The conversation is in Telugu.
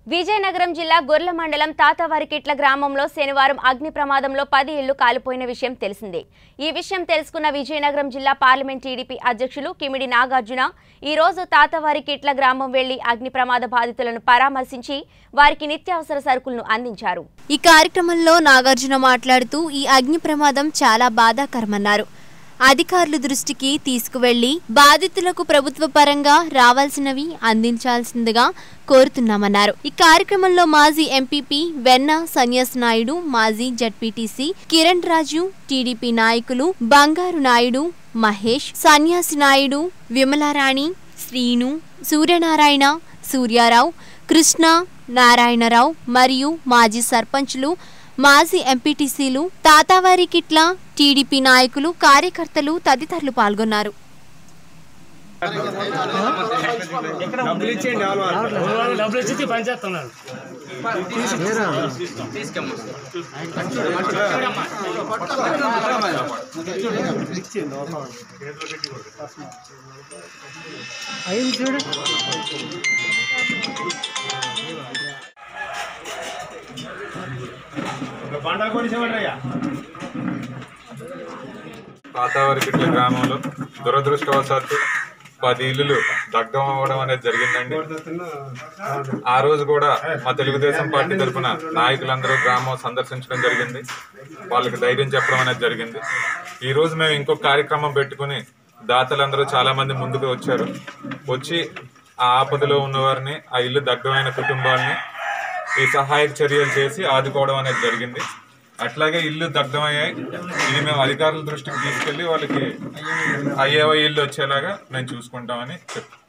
విజయనగరం జిల్లా గొర్ల మండలం తాతవారికిట్ల గ్రామంలో శనివారం అగ్ని ప్రమాదంలో పది ఇళ్లు కాలిపోయిన విషయం తెలిసిందే ఈ విషయం తెలుసుకున్న విజయనగరం జిల్లా పార్లమెంట్ టీడీపీ అధ్యక్షులు కిమిడి నాగార్జున ఈ రోజు తాతవారికిట్ల గ్రామం వెళ్లి అగ్ని ప్రమాద బాధితులను పరామర్శించి వారికి నిత్యావసర సరుకులను అందించారు ఈ కార్యక్రమంలో నాగార్జున మాట్లాడుతూ ఈ అగ్ని ప్రమాదం చాలా బాధాకరమన్నారు అధికారుల దృష్టికి తీసుకువెళ్లి బాధితులకు ప్రభుత్వ పరంగా రావాల్సినవి అందించాల్సిందిగా కోరుతున్నామన్నారు ఈ కార్యక్రమంలో మాజీ ఎంపీపీ వెన్న సన్యాస్ నాయుడు మాజీ జడ్పీటీసీ కిరణ్ రాజు టీడీపీ నాయకులు బంగారు నాయుడు మహేష్ సన్యాసి నాయుడు విమలారాణి శ్రీను సూర్యనారాయణ సూర్యారావు కృష్ణ నారాయణరావు మరియు మాజీ సర్పంచ్లు మాజీ ఎంపీటీసీలు తాతావారి కిట్ల టీడీపీ నాయకులు కార్యకర్తలు తదితరులు పాల్గొన్నారు డబ్బులు ఇచ్చి పని చేస్తున్నాను పాతావరికిట్ల గ్రామంలో దురదృష్టవశాత్తు పది ఇల్లులు దగ్ధం అవ్వడం అనేది జరిగిందండి ఆ రోజు కూడా మా తెలుగుదేశం పార్టీ తరఫున నాయకులందరూ గ్రామం సందర్శించడం జరిగింది వాళ్ళకి ధైర్యం చెప్పడం అనేది జరిగింది ఈ రోజు మేము ఇంకొక కార్యక్రమం పెట్టుకుని దాతలందరూ చాలా మంది ముందుకు వచ్చారు వచ్చి ఆ ఆపదలో ఉన్నవారిని ఆ ఇల్లు దగ్ధమైన కుటుంబాలని ఈ సహాయక చర్యలు చేసి ఆదుకోవడం అనేది జరిగింది అట్లాగే ఇల్లు దగ్ధమయ్యాయి ఇది మేము అధికారుల దృష్టికి తీసుకెళ్లి వాళ్ళకి అయ్యేవో ఇల్లు వచ్చేలాగా మేము చూసుకుంటామని చెప్తాం